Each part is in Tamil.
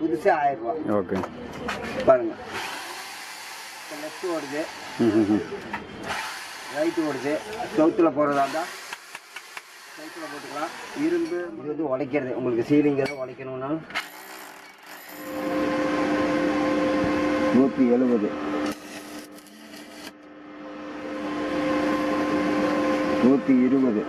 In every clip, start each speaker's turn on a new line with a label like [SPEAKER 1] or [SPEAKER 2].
[SPEAKER 1] புதுசு ஆயிரம் ரூபா
[SPEAKER 2] ஓகே
[SPEAKER 1] பாருங்க லெஃப்ட் ஓடுது
[SPEAKER 2] ம் ம் ம்
[SPEAKER 1] ரைட்டு ஓடுது சவுத்தில் போகிறதா இருந்தால் சவுத்தில் போட்டுக்கலாம் இரும்பு இது வந்து உடைக்கிறது உங்களுக்கு சீலிங் எதுவும் உடைக்கணும்னா நூற்றி எழுபது நூற்றி இருபது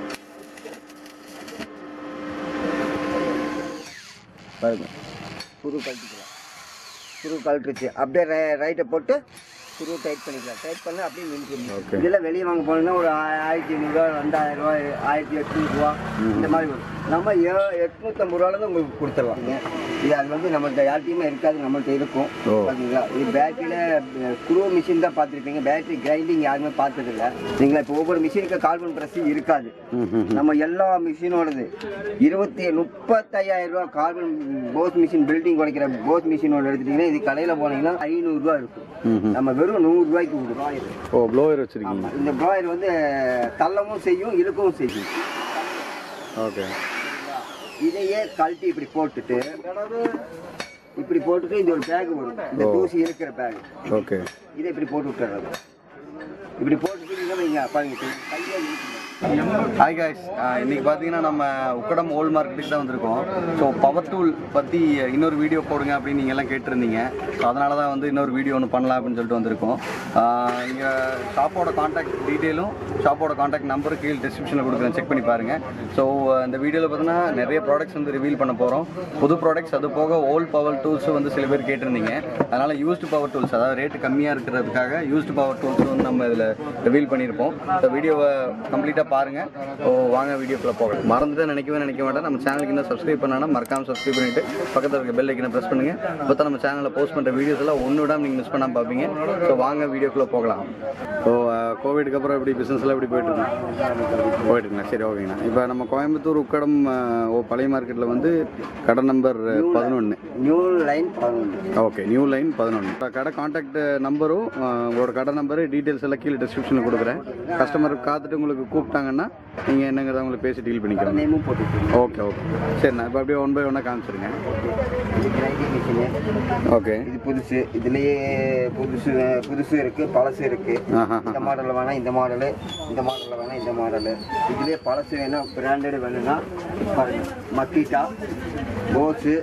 [SPEAKER 1] பாருங்க புது கழட்டிக்கலாம் புது கழட்டுருச்சு அப்படியே ரை- ரைட்டை போட்டு புது டைட் பண்ணிக்கலாம் டைட் பண்ணி அப்படியே நின்றுடும்
[SPEAKER 2] Okay.
[SPEAKER 1] இதெல்லாம் வெளியே வாங்க போனீங்கன்னா ஒரு ஆ- ஆயிரத்தி ஐநூறுரூவா ரெண்டாயிரம் ரூபா ஆயிரத்தி எட்நூறுரூவா இந்த மாதிரி வரும் நம்ம ஏ எட்நூற்றம்பது ரூபாலேருந்து உங்களுக்கு கொடுத்துடலாம் இது அது வந்து நம்மள்ட்ட யார்ட்டையுமே இருக்காது நம்மள்ட்ட இருக்கும்
[SPEAKER 2] ஓ.
[SPEAKER 1] பார்த்தீங்களா இது பேட்டரியில் குரோ மிஷின் தான் பார்த்துருப்பீங்க பேட்டரி கிரைண்டிங் யாருமே பார்த்ததில்ல நீங்களா இப்போ ஒவ்வொரு மிஷினுக்கு கார்பன் ப்ரெஸ் இருக்காது
[SPEAKER 2] ம் ம்
[SPEAKER 1] நம்ம எல்லா மிஷினோடது இருபத்தி முப்பத்தையாயிரம் ரூபா கார்பன் போஸ் மிஷின் பில்டிங் உடைக்கிற போஸ் மிஷினோட எடுத்துட்டீங்கன்னா இது கடையில் போனீங்கன்னா ஐநூறுரூவா இருக்கும்
[SPEAKER 2] ம் ம்
[SPEAKER 1] நம்ம வெறும் நூறுரூவாய்க்கு கொடுக்குறோம்
[SPEAKER 2] ஓ ப்ளோயர் வச்சுருக்கீங்க
[SPEAKER 1] இந்த ப்ராயர் வந்து தள்ளவும் செய்யும் இழுக்கவும் செய்யும்
[SPEAKER 2] ஓகே
[SPEAKER 1] இதையே கழட்டி இப்படி போட்டுட்டு இப்படி போட்டுட்டு இந்த ஒரு பேக் வரும் இந்த தூசி இருக்கிற பேக்
[SPEAKER 2] ஓகே
[SPEAKER 1] இதை இப்படி போட்டு விட்டுறது இப்படி போட்டுட்டு நீங்க வைங்க பாருங்க கையை இழுக்கணும்.
[SPEAKER 2] ஹாய் காய்ஸ் இன்னைக்கு பார்த்தீங்கன்னா நம்ம உக்கடம் ஓல்ட் மார்க்கெட்டுக்கு தான் வந்திருக்கோம் ஸோ பவர் டூல் பற்றி இன்னொரு வீடியோ போடுங்க அப்படின்னு நீங்கள் எல்லாம் கேட்டிருந்தீங்க ஸோ அதனால தான் வந்து இன்னொரு வீடியோ ஒன்று பண்ணலாம் அப்படின்னு சொல்லிட்டு வந்திருக்கோம் இங்கே ஷாப்போட காண்டாக்ட் டீட்டெயிலும் ஷாப்போட காண்டாக்ட் நம்பர் கீழே டிஸ்கிரிப்ஷனில் கொடுக்குறேன் செக் பண்ணி பாருங்கள் ஸோ இந்த வீடியோவில் பார்த்தீங்கன்னா நிறைய ப்ராடக்ட்ஸ் வந்து ரிவீல் பண்ண போகிறோம் புது ப்ராடக்ட்ஸ் அது போக ஓல்ட் பவர் டூல்ஸ் வந்து சில பேர் கேட்டிருந்தீங்க அதனால் யூஸ்டு பவர் டூல்ஸ் அதாவது ரேட்டு கம்மியாக இருக்கிறதுக்காக யூஸ்டு பவர் டூல்ஸ் வந்து நம்ம இதில் ரிவீல் பண்ணியிருப்போம் ஸோ வீடியோவை கம்ப்ளீட்டாக பாருங்கள் ஸோ வாங்க வீடியோக்குள்ளே போகலாம் மறந்துட்டு நினைக்கவே நினைக்க மாட்டேன் நம்ம சேனலுக்கு இன்னும் சப்ஸ்கிரைப் பண்ணாலும் மறக்காம சப்ஸ்கிரைப் பண்ணிட்டு பக்கத்தில் இருக்க பெல் ஐக்கனை ப்ரெஸ் பண்ணுங்கள் இப்போ தான் நம்ம சேனலில் போஸ்ட் பண்ணுற வீடியோஸ் எல்லாம் ஒன்று விடாம நீங்கள் மிஸ் பண்ணாமல் பார்ப்பீங்க ஸோ வாங்க வீடியோக்குள்ளே போகலாம் ஸோ கோவிடுக்கு அப்புறம் எப்படி பிஸ்னஸ்லாம் எப்படி போயிட்டு இருக்கு போயிட்டு இருக்குங்களா சரி ஓகேங்கண்ணா இப்போ நம்ம கோயம்புத்தூர் உக்கடம் அஹ், ஓ பழைய மார்க்கெட்டில் வந்து கடை நம்பர் பதினொன்று
[SPEAKER 1] நியூ லைன் பதினொன்று
[SPEAKER 2] ஓகே நியூ லைன் பதினொன்று கடை காண்டாக்ட் நம்பரும் அஹ், உங்களோட கடை நம்பரு டீட்டெயில்ஸ் எல்லாம் கீழே டிஸ்கிரிப்ஷனில் கொடுக்குறேன் கஸ்டமர் காத்துட்டு உங்களுக்கு கூப்பிட்டாங்கன்னா நீங்கள் என்னங்கிறத உங்களுக்கு பேசி டீல் பண்ணிக்கலாம்
[SPEAKER 1] நேமும் போட்டுருக்கீங்க
[SPEAKER 2] ஓகே ஓகே சரிண்ணா இப்போ அப்படியே ஒன் பை ஒன்னாக காமிச்சிருங்க
[SPEAKER 1] இது கிரைண்டிங் மிஷினு
[SPEAKER 2] ஓகே
[SPEAKER 1] இது புதுசு இதுலயே புதுசு புதுசு இருக்கு பழசு இருக்கு
[SPEAKER 2] ஆஹா
[SPEAKER 1] இந்த மாடலில் வேணா இந்த மாடலு இந்த மாடலில் வேணா இந்த மாடலு இதுலயே பழசு வேணும் பிராண்டட் வேணும்னா பாருங்க மக்கீட்டா போஸு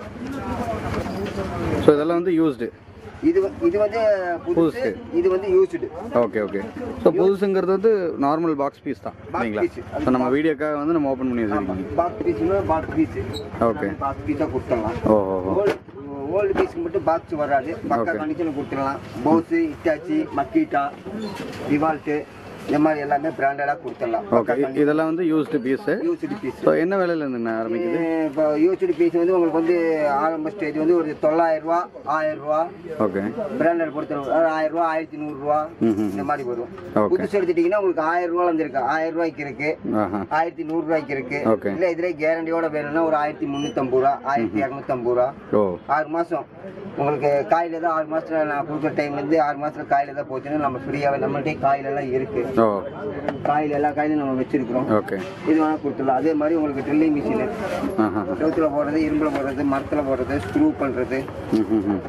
[SPEAKER 2] ஸோ இதெல்லாம் வந்து யூஸ்டு
[SPEAKER 1] இது வ- இது வந்து புதுசு
[SPEAKER 2] புதுசு.
[SPEAKER 1] இது வந்து யூஸ்டு
[SPEAKER 2] ஓகே ஓகே ஸோ புதுசுங்கிறது வந்து நார்மல் பாக்ஸ் பீஸ் தான் இல்லைங்களா
[SPEAKER 1] piece.
[SPEAKER 2] ஸோ நம்ம வீடியோக்காக வந்து நம்ம ஓப்பன் பண்ணி வச்சுருக்கோம்
[SPEAKER 1] பாக்ஸ் பீஸ்னா பாக்ஸ் பீஸ்
[SPEAKER 2] ஓகே
[SPEAKER 1] பாக்ஸ் பீஸாக கொடுத்துடலாம்
[SPEAKER 2] ஓஹோ
[SPEAKER 1] ஓல்டு ஓல்டு பீஸ்க்கு மட்டும் பாக்ஸ் வராது பக்கா கண்டிஷன் கொடுத்துடலாம் போஸு இட்டாச்சி மக்கீட்டா டிவால்ட்டு இந்த மாதிரி எல்லாமே பிராண்டடாக கொடுத்துடலாம்
[SPEAKER 2] ஓகே இதெல்லாம் வந்து used piece
[SPEAKER 1] used piece
[SPEAKER 2] so என்ன விலையில இருந்துண்ணா ஆரம்பிக்குது
[SPEAKER 1] இப்போ யூஸ்டு பீஸ் வந்து உங்களுக்கு வந்து ஆரம்ப ஸ்டேஜ் வந்து ஒரு தொள்ளாயிரம் ரூபா ஆயிரம் ரூபா
[SPEAKER 2] ஓகே
[SPEAKER 1] பிராண்டட் பொறுத்த ஆயிரம் ரூபா ஆயிரத்தி நூறுரூவா
[SPEAKER 2] ம் ம்
[SPEAKER 1] இந்த மாதிரி வரும்
[SPEAKER 2] ஓகே
[SPEAKER 1] புதுசு எடுத்துட்டீங்கன்னா உங்களுக்கு ஆயிரம் ரூபால இருந்து இருக்கு ஆயிரம் ரூபாய்க்கு இருக்கு
[SPEAKER 2] ஆஹா
[SPEAKER 1] ஆயிரத்தி நூறு ரூபாய்க்கு இருக்கு
[SPEAKER 2] ஓகே
[SPEAKER 1] இல்ல இதுல கேரண்டியோட வேணும்னா ஒரு ஆயிரத்தி முந்நூற்றம்பது ரூபா ஆயிரத்தி இரநூத்தம்பது ரூபா
[SPEAKER 2] ஓ
[SPEAKER 1] ஆறு மாசம் உங்களுக்கு காயில தான் ஆறு மாசத்துல நான் கொடுக்குற டைம்ல இருந்து ஆறு மாசத்துல காயில தான் போச்சுன்னா நம்ம ஃப்ரீயாவே நம்மள்ட்டே காயில எல்லாம் இருக்கு
[SPEAKER 2] ஓ
[SPEAKER 1] காயில் எல்லா காயிலும் நம்ம வச்சிருக்கிறோம்
[SPEAKER 2] ஓகே
[SPEAKER 1] இது வேணா கொடுத்துடலாம் அதே மாதிரி உங்களுக்கு ட்ரில்லிங் மிஷினு
[SPEAKER 2] ஆஹா
[SPEAKER 1] செவுத்துல போடுறது இரும்புல போடுறது மரத்துல போடுறது ஸ்க்ரூ பண்றது
[SPEAKER 2] ம் ம் ம்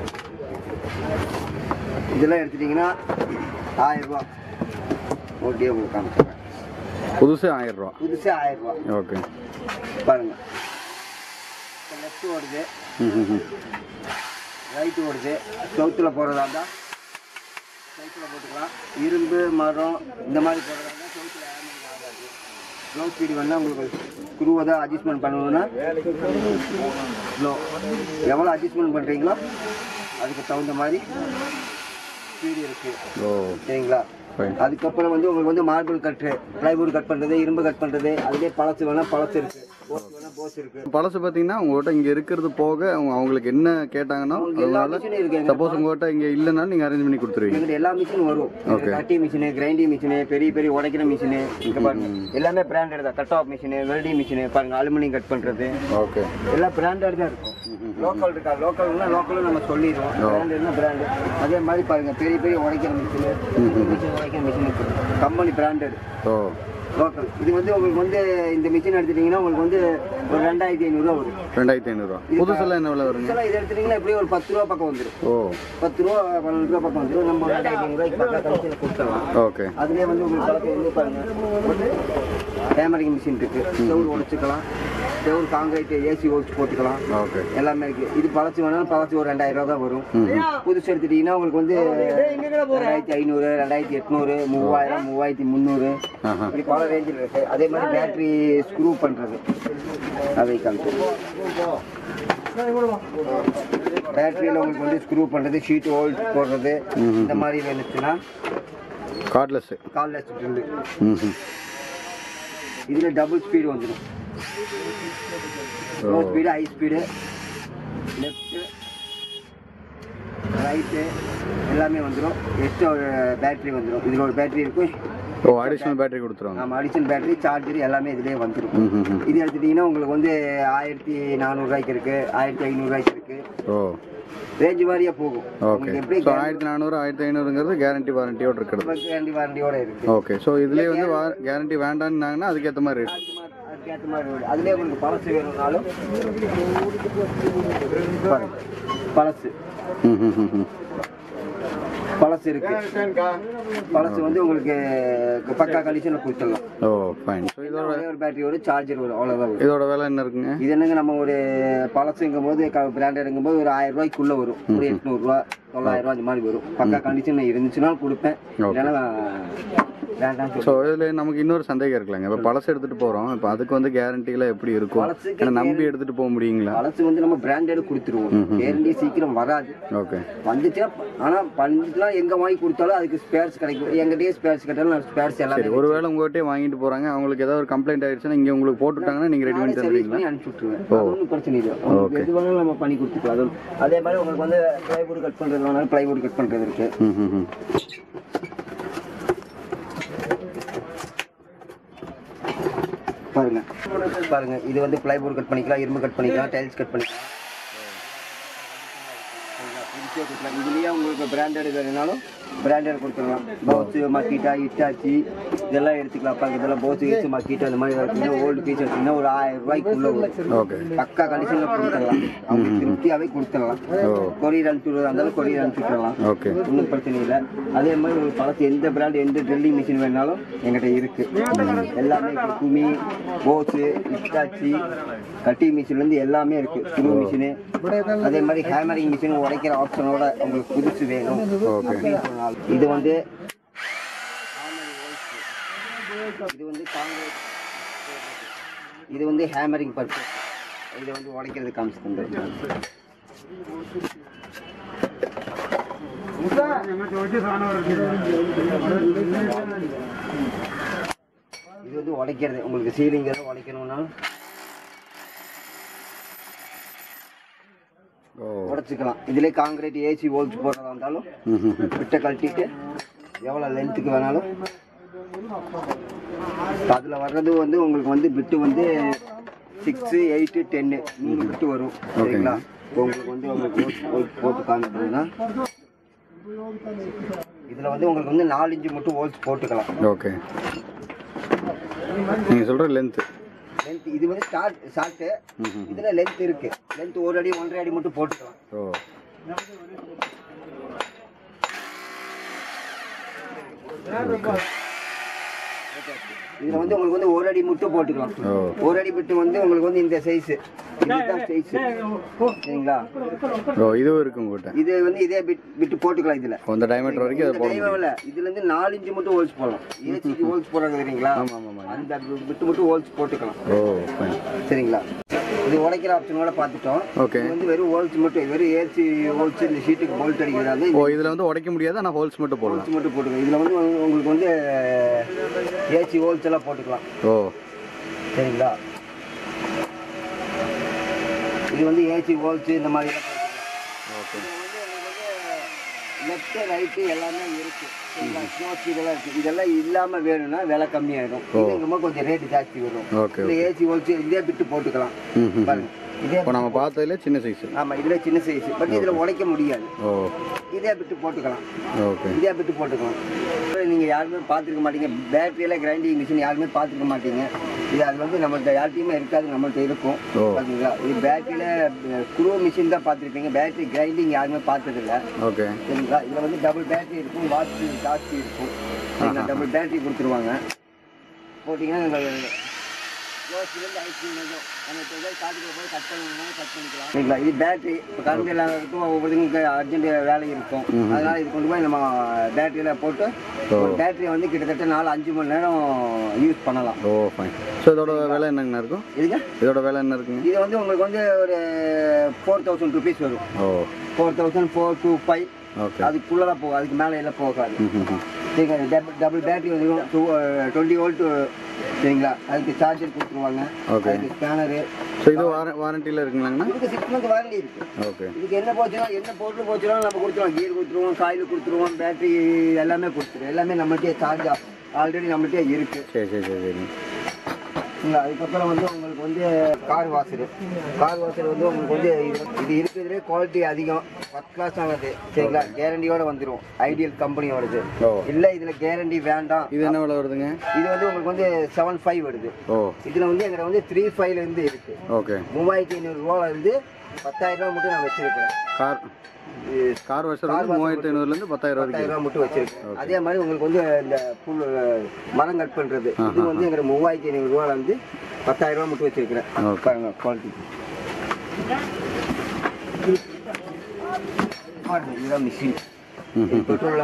[SPEAKER 1] இதெல்லாம் எடுத்துட்டீங்கன்னா ஆயிரம் ரூபா ஓகே உங்களுக்கு காமிச்சிடுறேன்
[SPEAKER 2] புதுசு ஆயிரம் ரூபா
[SPEAKER 1] புதுசு ஆயிரம் ரூபா
[SPEAKER 2] ஓகே
[SPEAKER 1] பாருங்க லெஃப்ட் ஓடுது
[SPEAKER 2] ம் ம் ம்
[SPEAKER 1] ரைட் ஓடுது செவுத்துல போடுறதா இருந்தால் செவுத்துல போட்டுக்கலாம் இரும்பு மரம் இந்த மாதிரி போடுறதா இருந்தால் செவுத்துல ஆரம்பிக்க ஆகாது க்ளோ ஸ்பீடு வேணால் உங்களுக்கு ஸ்க்ரூவை தான் அட்ஜஸ்ட்மெண்ட் பண்ணணும்னா க்ளோ எவ்வளோ அட்ஜஸ்ட்மெண்ட் பண்ணுறீங்களோ அதுக்கு தகுந்த மாதிரி ஸ்பீடு இருக்குது
[SPEAKER 2] ஓ
[SPEAKER 1] சரிங்களா
[SPEAKER 2] ஃபைன்
[SPEAKER 1] அதுக்கப்புறம் வந்து உங்களுக்கு வந்து மார்பிள் கட்டு ப்ளைவுட் கட் பண்ணுறது இரும்பு கட் பண்ணுறது அதுலேயே பழசு வேணால் பழசு இருக்குது போஸ் வேணால் போஸ் இருக்குது
[SPEAKER 2] பழசு பார்த்தீங்கன்னா உங்கள்கிட்ட இங்கே இருக்கிறது போக அவங்க அவங்களுக்கு என்ன கேட்டாங்கன்னா
[SPEAKER 1] எல்லா
[SPEAKER 2] அதனால
[SPEAKER 1] மிஷினும் இருக்குது
[SPEAKER 2] சப்போஸ் உங்கள்கிட்ட இங்கே இல்லைன்னா நீங்கள் அரேஞ்ச் பண்ணி கொடுத்துருவீங்க
[SPEAKER 1] எங்கிட்ட எல்லா மிஷினும் வரும் கட்டி மிஷினு கிரைண்டிங் மிஷினு பெரிய பெரிய உடைக்கிற மிஷினு இங்க பாருங்க எல்லாமே பிராண்டட் தான் cut off machine welding machine பாருங்க அலுமினியம் கட் பண்றது
[SPEAKER 2] ஓகே
[SPEAKER 1] எல்லாம் பிராண்டட் தான் இருக்கும் லோக்கல் இருக்கா லோக்கல்னா லோக்கலும் நம்ம சொல்லிடுவோம் பிராண்டட்னா பிராண்டு அதே மாதிரி பாருங்க பெரிய பெரிய உடைக்கிற மிஷினு மிஷின் உடைக்கிற மிஷின் இருக்கு கம்பெனி பிராண்டட்
[SPEAKER 2] ஓ
[SPEAKER 1] லோக்கல் இது வந்து உங்களுக்கு வந்து இந்த மிஷின் எடுத்துட்டீங்கன்னா உங்களுக்கு வந்து ஒரு ரெண்டாயிரத்தி ஐநூறுரூவா வரும்
[SPEAKER 2] ரெண்டாயிரத்தி ஐநூறுரூவா புதுசெல்லாம் என்ன விலை வருங்க
[SPEAKER 1] இதெல்லாம் இது எடுத்துட்டீங்கன்னா எப்படியும் ஒரு பத்து ரூபா பக்கம் வந்துடும்
[SPEAKER 2] ஓ
[SPEAKER 1] பத்து ரூபா பன்னெண்டு ரூபா பக்கம் வந்துடும் நம்ம ஒரு ரெண்டாயிரத்தி ஐநூறுரூவாய்க்கு பக்கம் கமிஷனில் கொடுத்துடலாம்
[SPEAKER 2] ஓகே
[SPEAKER 1] அதுலேயே வந்து உங்களுக்கு பழக்கம் வந்து பாருங்க கேமரிங் மிஷின் இருக்கு செவுரு உடைச்சிக்கலாம் செவுரு காங்கிரீட் ஏசி ஒழிச்சு போட்டுக்கலாம்
[SPEAKER 2] ஓகே
[SPEAKER 1] எல்லாமே இருக்கு இது பழசு வேணாலும் பழசு ஒரு ரெண்டாயிரம் ரூபா தான் வரும் புதுசு எடுத்துட்டீங்கன்னா உங்களுக்கு வந்து ரெண்டாயிரத்தி ஐநூறு ரெண்டாயிரத்தி எட்நூறு மூவாயிரம் மூவாயிரத்தி முந்நூறு
[SPEAKER 2] ஆஹா
[SPEAKER 1] இப்படி பல ரேஞ்சில் இருக்கு அதே மாதிரி பேட்டரி ஸ்க்ரூ பண்றது அதை காமிச்சு பேட்டரியில் உங்களுக்கு வந்து ஸ்க்ரூ பண்றது ஷீட் ஹோல்ட் போடுறது இந்த மாதிரி வேணுச்சுன்னா
[SPEAKER 2] கார்ட்லெஸ்ஸு
[SPEAKER 1] கால்லெஸ் ட்ரில்லு
[SPEAKER 2] ம்
[SPEAKER 1] இதில் டபுள் ஸ்பீடு வந்துடும் low speed high speed left right எல்லாமே வந்துடும் எக்ஸ்ட்ரா ஒரு பேட்டரி வந்துடும் இதில் ஒரு பேட்டரி இருக்கும்
[SPEAKER 2] ஓ அடிஷ்னல் பேட்டரி கொடுத்துருவாங்க
[SPEAKER 1] நம்ம அடிஷனல் பேட்டரி சார்ஜர் எல்லாமே இதிலே வந்துடும்
[SPEAKER 2] ம் ம் ம்
[SPEAKER 1] இது எடுத்துட்டிங்கன்னா உங்களுக்கு வந்து ஆயிரத்தி நானூறுரூவாய்க்கு இருக்குது ஆயிரத்தி ஐநூறுரூவாய்க்கு இருக்குது
[SPEAKER 2] ஓ
[SPEAKER 1] ரேஞ்ச் வாரியாக போகும்
[SPEAKER 2] ஓகே
[SPEAKER 1] உங்களுக்கு எப்படி
[SPEAKER 2] ஸோ ஆயிரத்தி நானூறு ஆயிரத்தி ஐநூறுங்கிறது கேரண்டி வாரண்டியோடு இருக்கிறது
[SPEAKER 1] கேரண்டி வாரண்டியோட இருக்குது
[SPEAKER 2] ஓகே ஸோ இதுலேயே வந்து கேரண்டி வேண்டான்னாங்கன்னா அதுக்கேற்ற மாதிரி ரேட்
[SPEAKER 1] அதுக்கேற்ற மாதிரி வரும். அதுலயே உங்களுக்கு பழசு வேணும்னாலும் பாருங்க. பழசு
[SPEAKER 2] ம் ம் ம் ம்
[SPEAKER 1] பழசு இருக்கு பழசு வந்து உங்களுக்கு பக்கா கண்டிஷனில் கொடுத்துடலாம்
[SPEAKER 2] ஓ ஃபைன் ஸோ இதோட
[SPEAKER 1] ஒரே ஒரு பேட்டரி வரும் சார்ஜர் வரும் அவ்வளோதான் வரும்
[SPEAKER 2] இதோட விலை என்ன இருக்குங்க
[SPEAKER 1] இது என்னங்க நம்ம ஒரு பழசுங்கும் போது பிராண்டடுங்கும் போது ஒரு ஆயிரம் ரூபாய்க்குள்ள வரும் ஒரு எட்நூறுரூவா தொள்ளாயிரம் ரூபா அந்த மாதிரி வரும் பக்கா கண்டிஷன் இருந்துச்சுனாலும் கொடுப்பேன் இல்லைன்னா வேண்டாம்
[SPEAKER 2] ஸோ இதில் நமக்கு இன்னொரு சந்தேகம் இருக்கலாங்க இப்போ பழசு எடுத்துகிட்டு போகிறோம் இப்போ அதுக்கு வந்து கேரண்டிலாம் எப்படி இருக்கும்
[SPEAKER 1] பழசுக்கு
[SPEAKER 2] ஏன்னா நம்பி எடுத்துகிட்டு போக முடியுங்களா
[SPEAKER 1] பழசு வந்து நம்ம பிராண்டட் கொடுத்துருவோம் கேரண்டி சீக்கிரம் வராது
[SPEAKER 2] ஓகே
[SPEAKER 1] வந்துச்சா ஆனால் பண்ணிட்டுலாம் எங்கே வாங்கி கொடுத்தாலும் அதுக்கு ஸ்பேர்ஸ் கிடைக்கும் எங்கிட்டயே ஸ்பேர்ஸ் கேட்டாலும் நான் ஸ்பேர்ஸ்
[SPEAKER 2] சரி
[SPEAKER 1] எல்லாமே
[SPEAKER 2] ஒருவேளை உங்கள்கிட்டயே வாங்கிட்டு போகிறாங்க அவங்களுக்கு ஏதாவது ஒரு கம்ப்ளைண்ட் ஆயிடுச்சுன்னா இங்கே உங்களுக்கு போட்டுட்டாங்கன்னா நீங்கள் ரெடி பண்ணி
[SPEAKER 1] சர்வீஸ்
[SPEAKER 2] தருவீங்களா
[SPEAKER 1] பண்ணி அனுப்பிச்சு விட்ருவேன் அது ஒன்றும் பிரச்சனை இல்லை உங்களுக்கு எது வேணாலும் நம்ம பண்ணி கொடுத்துக்கலாம் அது அதே மாதிரி உங்களுக்கு வந்து ப்ளைவுட் கட் பண்ணுறது வேணாலும் ப்ளைவுட் கட் பண்ணுறது இருக்கு
[SPEAKER 2] ம் ம் ம்
[SPEAKER 1] பாருங்க பாருங்க இது வந்து ப்ளைவுட் கட் பண்ணிக்கலாம் இரும்பு கட் பண்ணிக்கலாம் டைல்ஸ் கட் பண்ணிக்கலாம் புதுசே கொடுக்கலாம் இதுலேயே உங்களுக்கு பிராண்டட் வேணுனாலும் பிராண்டட் கொடுத்துடலாம் பவுச்சு மக்கிட்டா இட்டாச்சி இதெல்லாம் எடுத்துக்கலாம் பாருங்க இதெல்லாம் பவுச்சு வச்சு மக்கிட்டா அந்த மாதிரி எடுத்தீங்கன்னா ஓல்டு பீஸ் எடுத்தீங்கன்னா ஒரு ஆயிரம் ரூபாய்க்குள்ள வரும்
[SPEAKER 2] ஓகே
[SPEAKER 1] பக்கா கண்டிஷனில் கொடுத்துடலாம் அவங்க திருப்தியாகவே கொடுத்துடலாம்
[SPEAKER 2] ஓ
[SPEAKER 1] கொரியர் அனுப்பிச்சுடுறதா இருந்தாலும் கொரியர் அனுப்பிச்சுடலாம்
[SPEAKER 2] ஓகே
[SPEAKER 1] ஒன்றும் பிரச்சனை இல்லை அதே மாதிரி உங்களுக்கு பழசு எந்த பிராண்ட் எந்த ட்ரில்லிங் மிஷின் வேணாலும் எங்கிட்ட இருக்கு எல்லாமே இருக்கு. குமி போஸு இட்டாச்சி கட்டிங் மிஷின்லேருந்து எல்லாமே இருக்கு ஸ்க்ரூ மிஷினு அதே மாதிரி ஹேமரிங் மிஷின் உடைக்கிற ஆப்ஷனோட உங்களுக்கு புதுசு வேணும் அப்படின்னு சொன்னாலும் இது வந்து இது வந்து காங்கிரீட் இது வந்து ஹேமரிங் பர்பஸ் இதை வந்து உடைக்கிறது காமிச்சு தந்துருக்கேன் இது வந்து உடைக்கிறது உங்களுக்கு சீலிங் எதாவது உடைக்கணும்னாலும்
[SPEAKER 2] ஓ
[SPEAKER 1] உடைச்சிக்கலாம் இதுலேயே காங்கிரீட் ஏசி ஹோல்ஸ் போடுறதா இருந்தாலும்
[SPEAKER 2] ம் ம் ம்
[SPEAKER 1] விட்ட கழட்டிட்டு எவ்வளோ லென்த்துக்கு வேணாலும் அதில் வர்றது வந்து உங்களுக்கு வந்து பிட்டு வந்து சிக்ஸு எயிட்டு டென்னு மூணு பிட்டு வரும் சரிங்களா இப்போ உங்களுக்கு வந்து உங்களுக்கு போட்டு போட்டு போட்டு காமிக்கணும்னா இதில் வந்து உங்களுக்கு வந்து நாலு இன்ச்சு மட்டும் ஹோல்ஸ் போட்டுக்கலாம்
[SPEAKER 2] ஓகே நீங்கள் சொல்கிற லென்த்து
[SPEAKER 1] லென்த் இது வந்து ஸ்டார்ட் ஷார்ட்டு
[SPEAKER 2] ம் ம்
[SPEAKER 1] இதில் லென்த் இருக்கு லென்த் ஒரு அடி ஒன்றரை அடி மட்டும் போட்டுக்கலாம்
[SPEAKER 2] ஓ
[SPEAKER 1] இதில் வந்து உங்களுக்கு வந்து ஒரு அடி மட்டும் போட்டுக்கலாம்
[SPEAKER 2] ஓ
[SPEAKER 1] ஒரு அடி பிட்டு வந்து உங்களுக்கு வந்து இந்த சைஸ் இதுதான் சைஸ் சரிங்களா
[SPEAKER 2] ஓ இதுவும் இருக்கு உங்கள்கிட்ட
[SPEAKER 1] இது வந்து இதே பிட் பிட்டு போட்டுக்கலாம் இதுல
[SPEAKER 2] அந்த டைமீட்டர் வரைக்கும் அதை போட முடியும்
[SPEAKER 1] தெய்வம் இல்ல இதுல இருந்து நாலு இன்ச்சு மட்டும் ஹோல்ஸ் போடலாம் ஏசிக்கு ஹோல்ஸ் போடுறாங்க தெரியுங்களா
[SPEAKER 2] ஆமாம் ஆமாம் ஆமாம்
[SPEAKER 1] அந்த பிட்டு மட்டும் ஹோல்ஸ் போட்டுக்கலாம்
[SPEAKER 2] ஓ ஃபைன்
[SPEAKER 1] சரிங்களா இது உடைக்கிற ஆப்ஷனோட பார்த்துட்டோம்
[SPEAKER 2] ஓகே
[SPEAKER 1] இது வந்து வெறும் ஹோல்ஸ் மட்டும் வெறும் ஏசி ஹோல்ஸ் இந்த ஷீட்டுக்கு போல்ட் அடிக்கிறது
[SPEAKER 2] ஓ இதில் வந்து உடைக்க முடியாது ஆனால் ஹோல்ஸ் மட்டும் போடலாம்
[SPEAKER 1] ஹோல்ஸ் மட்டும் போட்டுக்கலாம் இதுல வந்து உங்களுக்கு வந்து ஏசி ஹோல்ஸ் எல்லாம் போட்டுக்கலாம்
[SPEAKER 2] ஓ
[SPEAKER 1] சரிங்களா இது வந்து ஏசி ஹோல்ஸ் இந்த மாதிரி
[SPEAKER 2] ஓகே
[SPEAKER 1] லெஃப்ட் ரைட்டு எல்லாமே இருக்கு ஸ்மோக் இதெல்லாம் இருக்குது இதெல்லாம் இல்லாமல் வேணும்னா விலை கம்மியாயிடும் இதுங்கும்போது கொஞ்சம் ரேட்டு ஜாஸ்தி வரும்
[SPEAKER 2] ஓகே
[SPEAKER 1] இந்த ஏசி வச்சு இதே பிட்டு போட்டுக்கலாம்
[SPEAKER 2] ம் ம்
[SPEAKER 1] பாருங்க இதே
[SPEAKER 2] இப்போ நம்ம பார்த்ததுல சின்ன சைஸ்
[SPEAKER 1] ஆமாம் இதில் சின்ன சைஸ் பட் இதில் உடைக்க முடியாது
[SPEAKER 2] ஓ
[SPEAKER 1] இதே பிட்டு போட்டுக்கலாம்
[SPEAKER 2] ஓகே
[SPEAKER 1] இதே பிட்டு போட்டுக்கலாம் நீங்கள் யாருமே பார்த்துருக்க மாட்டீங்க பேட்டரியில் கிரைண்டிங் மிஷின் யாருமே பார்த்துருக்க மாட்டீங்க இது அது வந்து நம்மள்ட்ட யார்ட்டையுமே இருக்காது நம்மள்ட்ட இருக்கும்
[SPEAKER 2] ஓ.
[SPEAKER 1] பார்த்தீங்களா இது பேட்டரியில் ஸ்க்ரூ மிஷின் தான் பார்த்துருப்பீங்க பேட்டரி கிரைண்டிங் யாருமே பார்த்ததில்ல
[SPEAKER 2] ஓகே
[SPEAKER 1] சரிங்களா இதில் வந்து டபுள் பேட்டரி இருக்கும் வாட்ச் ஜாஸ்தி இருக்கும் சரிங்களா டபுள் பேட்டரி கொடுத்துருவாங்க போட்டிங்கன்னா ரோஸ்லேருந்து ஐஸ்கிரீம் நம்ம இப்போ ஏதாவது காட்டுக்கு போய் கட் பண்ணணும்னா கட் பண்ணிக்கலாம் சரிங்களா இது பேட்டரி இப்போ கரண்ட் இல்லாத இருக்கும் ஒவ்வொருத்தருக்கு அர்ஜென்ட் வேலை இருக்கும் அதனால இது கொண்டு போய் நம்ம பேட்டரியில் போட்டு ஒரு பேட்டரியை வந்து கிட்டத்தட்ட நாலு அஞ்சு மணி நேரம் யூஸ் பண்ணலாம்
[SPEAKER 2] ஓ ஃபைன் ஸோ இதோட விலை என்னங்கண்ணா இருக்கும்
[SPEAKER 1] இதுங்க
[SPEAKER 2] இதோட விலை என்ன இருக்குங்க
[SPEAKER 1] இது வந்து உங்களுக்கு வந்து ஒரு ஃபோர் தௌசண்ட் ருபீஸ் வரும்
[SPEAKER 2] ஓ
[SPEAKER 1] four thousand four to five
[SPEAKER 2] okay
[SPEAKER 1] அதுக்குள்ளே தான் போகும் அதுக்கு மேலே எல்லாம் போகாது
[SPEAKER 2] ம் ம் ம்
[SPEAKER 1] சரிங்க டபுள் டபுள் பேட்டரி வந்துடும் டூ டுவெண்ட்டி வோல்ட்டு சரிங்களா அதுக்கு சார்ஜர் கொடுத்துருவாங்க
[SPEAKER 2] Okay.
[SPEAKER 1] அதுக்கு ஸ்கேனரு
[SPEAKER 2] ஸோ இது வார வாரண்டியில் இருக்குங்களாங்கண்ணா
[SPEAKER 1] இதுக்கு சிக்ஸ் மந்த் வாரண்டி இருக்கு
[SPEAKER 2] ஓகே
[SPEAKER 1] இதுக்கு என்ன போச்சுன்னா என்ன பொருள் போச்சுன்னா நம்ம கொடுத்துருவோம் கியர் கொடுத்துருவோம் காயில் கொடுத்துருவோம் பேட்டரி எல்லாமே கொடுத்துருவோம் எல்லாமே நம்மகிட்டே சார்ஜ் ஆல்ரெடி நம்மகிட்டே இருக்கு
[SPEAKER 2] சரி சரி சரி சரி
[SPEAKER 1] சரிங்களா அதுக்கப்புறம் வந்து உங்களுக்கு வந்து கார் வாஷர் கார் வாஷர் வந்து உங்களுக்கு வந்து இது இது இருக்கிறதுலே குவாலிட்டி அதிகம் ஃபஸ்ட் கிளாஸ் ஆனது சரிங்களா கேரண்டியோட வந்துடும் ஐடியல் கம்பெனியோடது
[SPEAKER 2] ஓ
[SPEAKER 1] இல்லை இதில் கேரண்டி வேண்டாம்
[SPEAKER 2] இது என்ன விலை வருதுங்க
[SPEAKER 1] இது வந்து உங்களுக்கு வந்து செவன் ஃபைவ் வருது
[SPEAKER 2] ஓ
[SPEAKER 1] இதில் வந்து எங்கிட்ட வந்து த்ரீ ஃபைவ்லேருந்து இருக்குது
[SPEAKER 2] ஓகே
[SPEAKER 1] மூவாயிரத்தி ஐநூறுரூவால இருந்து பத்தாயிரம் ரூபா மட்டும் நான் வச்சிருக்கிறேன்
[SPEAKER 2] கார் கார் வருஷம் வந்து மூவாயிரத்தி ஐநூறுலேருந்து பத்தாயிரம் வரைக்கும்
[SPEAKER 1] பத்தாயிரம் ரூபா மட்டும் வச்சிருக்கேன் அதே மாதிரி உங்களுக்கு வந்து இந்த புல் மரம் கட் பண்ணுறது இது வந்து எங்கிட்ட மூவாயிரத்தி ஐநூறுரூவால இருந்து பத்தாயிரம் ரூபா மட்டும் வச்சிருக்கிறேன்
[SPEAKER 2] Okay.
[SPEAKER 1] பாருங்க குவாலிட்டி பாருங்க இதுதான் மிஷின்
[SPEAKER 2] ம் ம்
[SPEAKER 1] பெட்ரோல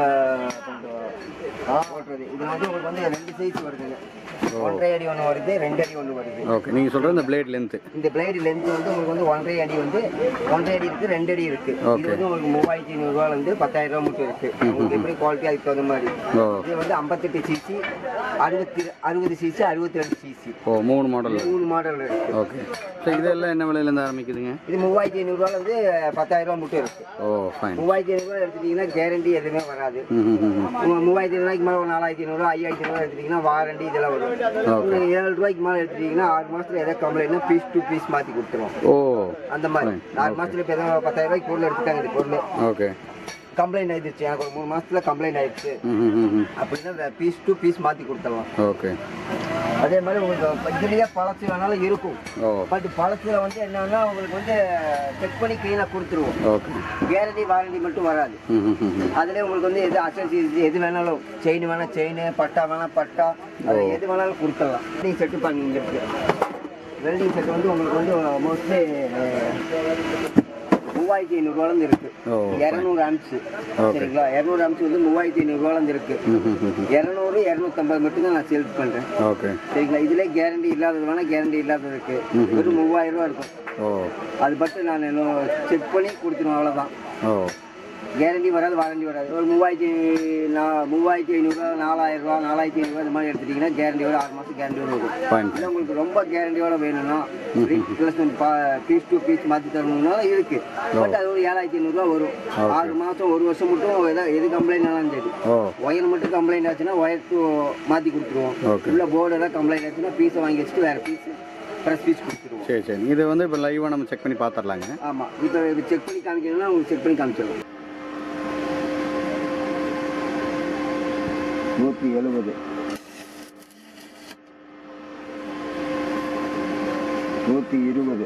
[SPEAKER 1] ஓட்டுறது இது வந்து உங்களுக்கு வந்து ரெண்டு சைஸ் வருதுங்க ஒன்றரை அடி ஒன்று வருது ரெண்டு அடி ஒன்று வருது
[SPEAKER 2] ஓகே நீங்கள் சொல்கிற இந்த பிளேட் லென்த்து
[SPEAKER 1] இந்த பிளேடு லென்த் வந்து உங்களுக்கு வந்து ஒன்றரை அடி வந்து ஒன்றரை அடி இருக்கு ரெண்டு அடி இருக்கு இது
[SPEAKER 2] Okay.
[SPEAKER 1] வந்து உங்களுக்கு மூவாயிரத்தி ஐநூறுரூவால இருந்து பத்தாயிரம் ரூபா மட்டும் இருக்கு உங்களுக்கு எப்படி குவாலிட்டி அதுக்கு தகுந்த மாதிரி
[SPEAKER 2] ஓ
[SPEAKER 1] இது வந்து ஐம்பத்தெட்டு சிசி அறுபத்தி அறுபது சிசி அறுபத்தி ரெண்டு சிசி
[SPEAKER 2] ஓ மூணு மாடல்
[SPEAKER 1] மூணு மாடல் இருக்கு
[SPEAKER 2] ஓகு ஸோ இதெல்லாம் என்ன விலையிலேருந்து ஆரம்பிக்குதுங்க
[SPEAKER 1] இது மூவாயிரத்தி ஐநூறுரூவால இருந்து பத்தாயிரம் ரூபா மட்டும் இருக்கு
[SPEAKER 2] ஓ ஃபைன்
[SPEAKER 1] மூவாயிரத்தி ஐநூறுரூவா எடுத்துட்டீங்கன்னா கேரண்டி எதுவுமே வராது
[SPEAKER 2] ம் ம் ம் ம்.
[SPEAKER 1] உங்க மூவாயிரத்தி ஐநூறுவாய்க்கு மேலே ஒரு நாலாயிரத்தி ஐநூறுரூவா ஐயாயிரத்தி ஐநூறுவா எடுத்துட்டீங்கன்னா வாரண்டி இதெல்லாம் வரும்
[SPEAKER 2] Okay.
[SPEAKER 1] நீங்க ஏழு ரூபாய்க்கு மேலே எடுத்துட்டீங்கன்னா ஆறு மாசத்துல எதாவது கம்ப்ளைண்ட்னா பீஸ் டு பீஸ் மாற்றி கொடுத்துருவோம்
[SPEAKER 2] ஓ
[SPEAKER 1] அந்த மாதிரி ஆறு மாசத்துல இப்போ எதாவது பத்தாயிரம் ரூபாய்க்கு பொருள் எடுத்துட்டாங்க இந்த பொருள்
[SPEAKER 2] ஓகே
[SPEAKER 1] கம்ப்ளைண்ட் ஆயிடுச்சு எனக்கு ஒரு மூணு மாசத்துல கம்ப்ளைண்ட் ஆயிடுச்சு
[SPEAKER 2] ம் ம் ம் ம்
[SPEAKER 1] அப்படின்னா பீஸ் டு பீஸ் மாற்றி கொடுத்துடலாம்
[SPEAKER 2] ஓகே
[SPEAKER 1] அதே மாதிரி உங்களுக்கு இதுலேயே பழசு வேணாலும் இருக்கும்
[SPEAKER 2] ஓ
[SPEAKER 1] பட் பழசுல வந்து என்னன்னா உங்களுக்கு வந்து செக் பண்ணி க்ளீனாக கொடுத்துருவோம்
[SPEAKER 2] ஓகே
[SPEAKER 1] கேரண்டி வாரண்டி மட்டும் வராது
[SPEAKER 2] ம் ம் ம் ம்
[SPEAKER 1] அதுலேயே உங்களுக்கு வந்து எது அசன்ஸ் எது வேணாலும் செயின் வேணா செயின் பட்டா வேணா பட்டா அது எது வேணாலும் கொடுத்துடலாம் வெல்டிங் செட்டு பண்ணிங்க இருக்கு வெல்டிங் செட் வந்து உங்களுக்கு வந்து மோஸ்ட்லி மூவாயிரத்தி ஐநூறுரூவாலேருந்து இருக்கு
[SPEAKER 2] ஓ
[SPEAKER 1] இரநூறு ஆம்ஸ்
[SPEAKER 2] Okay.
[SPEAKER 1] சரிங்களா இரநூறு ஆம்ஸ் வந்து மூவாயிரத்தி ஐநூறுரூவாலேருந்து இருக்கு
[SPEAKER 2] ம் ம் ம் ம்
[SPEAKER 1] இரநூறு இரநூத்தம்பது மட்டும் தான் நான் சேல்ஸ் பண்ணுறேன்
[SPEAKER 2] ஓகே
[SPEAKER 1] சரிங்களா இதுலேயே கேரண்டி இல்லாதது வேணா கேரண்டி இல்லாதது இருக்கு வெறும் மூவாயிரம் ரூபா இருக்கும்
[SPEAKER 2] ஓ
[SPEAKER 1] அது மட்டும் நான் இன்னும் செக் பண்ணி கொடுத்துருவேன் அவ்வளோதான்
[SPEAKER 2] ஓ
[SPEAKER 1] கேரண்டி வராது வாரண்டி வராது ஒரு மூவாயிரத்தி நா மூவாயிரத்தி ஐநூறுரூவா நாலாயிரம் ரூபா நாலாயிரத்தி ஐநூறுரூவா இந்த மாதிரி எடுத்துட்டிங்கன்னா கேரண்டியோட ஆறு மாதம் கேரண்டியோட வரும்
[SPEAKER 2] ஃபைன்
[SPEAKER 1] இல்லை உங்களுக்கு ரொம்ப கேரண்டியோட வேணும்னா ரிப்ளேஸ்மெண்ட் பீஸ் டு பீஸ் மாற்றி தரணும்னாலும் இருக்கு பட் அது ஒரு ஏழாயிரத்தி ஐநூறுரூவா வரும் ஆறு மாதம் ஒரு வருஷம் மட்டும் எதாவது எது கம்ப்ளைண்ட் ஆனாலும் சரி
[SPEAKER 2] ஓ
[SPEAKER 1] ஒயர் மட்டும் கம்ப்ளைண்ட் ஆச்சுன்னா ஒயர் டூ மாற்றி கொடுத்துருவோம்
[SPEAKER 2] Okay.
[SPEAKER 1] உள்ள போர்டு எல்லாம் கம்ப்ளைண்ட் ஆச்சுன்னா பீஸை வாங்கி வச்சுட்டு வேறு பீஸ் ஃப்ரெஷ் பீஸ் கொடுத்துருவோம்
[SPEAKER 2] சரி சரி இது வந்து இப்போ லைவாக நம்ம செக் பண்ணி பார்த்துடலாங்க
[SPEAKER 1] ஆமாம் இப்போ செக் பண்ணி காமிக்கணும்னா உங்களுக்கு செக் பண்ணி காமிச்சிடலாம் நூற்றி எழுபது நூற்றி இருபது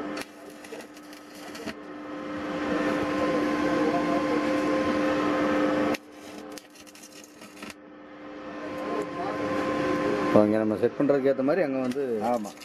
[SPEAKER 2] இப்போ இங்கே நம்ம செட் பண்ணுறதுக்கு ஏற்ற மாதிரி அங்கே வந்து
[SPEAKER 1] ஆமாம்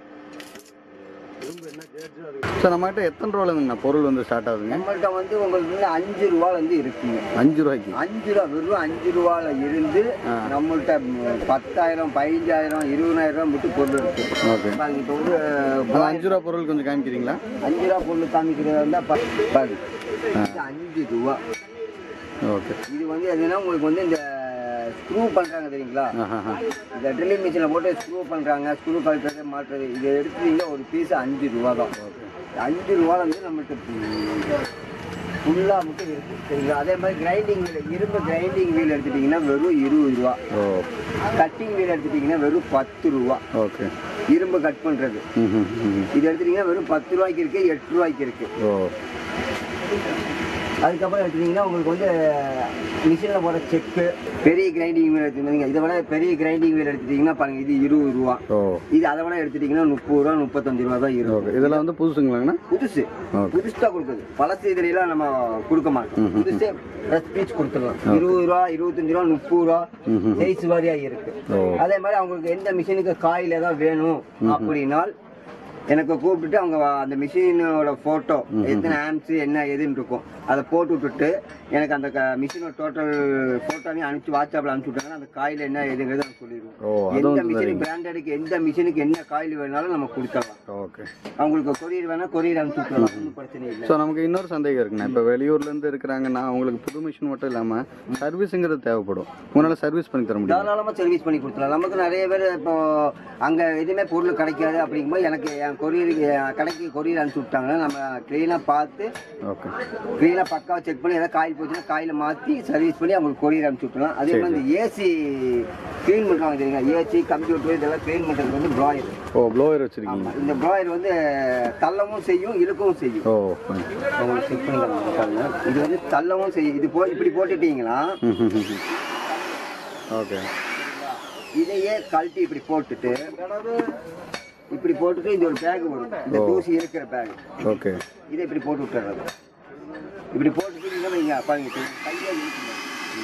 [SPEAKER 2] சார் நம்மகிட்ட எத்தனை ரூபாலேருந்துங்கண்ணா பொருள் வந்து ஸ்டார்ட் ஆகுதுங்க
[SPEAKER 1] நம்மள்ட்ட வந்து உங்களுக்கு வந்து அஞ்சு ரூபாலேருந்து இருக்குங்க
[SPEAKER 2] அஞ்சு ரூபாய்க்கு
[SPEAKER 1] அஞ்சு ரூபா வெறும் அஞ்சு ரூபால இருந்து நம்மள்ட்ட ம், பத்தாயிரம் பதினஞ்சாயிரம் இருபதாயிரம் ரூபா மட்டும் பொருள் இருக்கு
[SPEAKER 2] ஓகே
[SPEAKER 1] பாருங்க இப்போ வந்து
[SPEAKER 2] அந்த அஞ்சு ரூபா பொருள் கொஞ்சம் காமிக்கிறீங்களா
[SPEAKER 1] அஞ்சு ரூபா பொருள் காமிக்கிறதா இருந்தால் பாருங்க இது அஞ்சு ரூபா
[SPEAKER 2] ஓகே
[SPEAKER 1] இது வந்து எதுனா உங்களுக்கு வந்து இந்த ஸ்க்ரூ பண்ணுறாங்க தெரியுங்களா
[SPEAKER 2] ஆஹா
[SPEAKER 1] இந்த ட்ரில்லிங் மிஷினில் போட்டு ஸ்க்ரூ பண்ணுறாங்க ஸ்க்ரூ கழட்டுறது மாட்டுறது இதை எடுத்துட்டீங்கன்னா ஒரு பீஸ் அஞ்சு ரூபா தான் அஞ்சு ரூபால வந்து நம்மள்ட்ட ஃபுல்லாக மட்டும் இருக்கு சரிங்களா அதே மாதிரி கிரைண்டிங் வீல் இரும்பு கிரைண்டிங் வீல் எடுத்துட்டிங்கன்னா வெறும் இருபது ரூபா
[SPEAKER 2] ஓ
[SPEAKER 1] கட்டிங் வீல் எடுத்துட்டிங்கன்னா வெறும் பத்து ரூபா
[SPEAKER 2] ஓகே
[SPEAKER 1] இரும்பு கட் பண்ணுறது
[SPEAKER 2] ம் ம் ம்
[SPEAKER 1] இது எடுத்துட்டிங்கன்னா வெறும் பத்து ரூபாய்க்கு இருக்குது எட்டு ரூபாய்க்கு இருக்குது
[SPEAKER 2] ஓ
[SPEAKER 1] அதுக்கப்புறம் எடுத்துட்டிங்கன்னா உங்களுக்கு வந்து மிஷினில் போகிற செக்கு பெரிய கிரைண்டிங் வீல் எடுத்துருந்தீங்க இதை விட பெரிய கிரைண்டிங் வீல் எடுத்துட்டிங்கன்னா பாருங்க இது இருபது ரூபா
[SPEAKER 2] ஓ
[SPEAKER 1] இது அதை விட எடுத்துட்டிங்கன்னா முப்பது ரூபா முப்பத்தஞ்சு ரூபா தான் இருக்கும்
[SPEAKER 2] ஓகே இதெல்லாம் வந்து புதுசுங்களாங்கண்ணா
[SPEAKER 1] புதுசு
[SPEAKER 2] ஓகே
[SPEAKER 1] புதுசு தான் கொடுக்குது பழசு இதுலாம் நம்ம கொடுக்க மாட்டோம்
[SPEAKER 2] ம்ஹும்.
[SPEAKER 1] புதுசே ஃப்ரெஷ் பீச் கொடுத்துடலாம் இருபது ரூபா இருபத்தஞ்சு ரூபா முப்பது ரூபா
[SPEAKER 2] ம்ஹும்.
[SPEAKER 1] சைஸ் வாரியா இருக்கு
[SPEAKER 2] ஓ
[SPEAKER 1] அதே மாதிரி அவங்களுக்கு எந்த மிஷினுக்கு காயில் ஏதாவது வேணும் அப்படின்னால் எனக்கு கூப்பிட்டுட்டு அவங்க அந்த மிஷினோட ஃபோட்டோ எத்தனை ஆம்ஸ் என்ன எதுன்னு இருக்கும் அதை போட்டு விட்டுட்டு எனக்கு அந்த மிஷினோட டோட்டல் ஃபோட்டோவையும் அனுப்பிச்சு வாட்ஸ்அப்பில் அனுப்பிச்சு விட்டாங்கன்னா அந்த காயில் என்ன எதுங்கிறத நான் சொல்லிடுவோம்
[SPEAKER 2] ஓ
[SPEAKER 1] எந்த
[SPEAKER 2] அதுவும்
[SPEAKER 1] மிஷின் பிராண்டடுக்கு எந்த மிஷினுக்கு என்ன காயில் வேணாலும் நம்ம கொடுத்துடலாம்
[SPEAKER 2] ஓகே
[SPEAKER 1] அவங்களுக்கு கொரியர் வேணா கொரியர் அனுப்பிச்சு விட்டுறலாம் ஒன்றும் பிரச்சனை இல்லை
[SPEAKER 2] ஸோ நமக்கு இன்னொரு சந்தேகம் இருக்குண்ணா இப்போ வெளியூர்லேருந்து இருக்கிறாங்கன்னா அவங்களுக்கு புது மிஷின் மட்டும் இல்லாமல் சர்வீஸுங்கிறது தேவைப்படும் உங்களால் சர்வீஸ் பண்ணி தர முடியும்
[SPEAKER 1] தாராளமாக சர்வீஸ் பண்ணி கொடுத்துடலாம் நமக்கு நிறைய பேர் இப்போ அங்கே எதுவுமே பொருள் கிடைக்காது அப்படிங்கும்போது எனக்கு என் கொரியருக்கு என் கடைக்கு கொரியர் அனுப்பிச்சு விட்டாங்கன்னா நம்ம க்ளீனாக பார்த்து
[SPEAKER 2] ஓகே
[SPEAKER 1] க்ளீனாக பக்காவாக செக் பண்ணி ஏதாவது காயில் போச்சுன்னா காயில் மாற்றி சர்வீஸ் பண்ணி அவங்களுக்கு கொரியர் அனுப்பிச்சு விட்டுலாம் அதே மாதிரி இந்த ஏசி க்ளீன் பண்ணுறாங்க தெரியுங்களா ஏசி கம்ப்யூட்டர் இதெல்லாம் க்ளீன் பண்ணுறது வந்து ப்ராயர்
[SPEAKER 2] ஓ ப்ளோயர் வச்சுருக்கீங்க
[SPEAKER 1] இந்த ப்ராயர் வந்து தள்ளவும் செய்யும் இழுக்கவும் செய்யும்
[SPEAKER 2] ஓ fine.
[SPEAKER 1] உங்களுக்கு செக் பண்ணி பாருங்க இது வந்து தள்ளவும் செய்யும் இது போ இப்படி போட்டுட்டீங்கன்னா
[SPEAKER 2] ம் ம் ம் ஓகே
[SPEAKER 1] இதையே கழட்டி இப்படி போட்டுட்டு இப்படி போட்டுட்டு இந்த ஒரு பேக் வரும் இந்த தூசி இருக்கிற பேக்
[SPEAKER 2] ஓகே
[SPEAKER 1] இதை இப்படி போட்டு விட்டுறது இப்படி போட்டுட்டு நீங்க வைங்க பாருங்க இப்ப கையை இழுக்கணும்.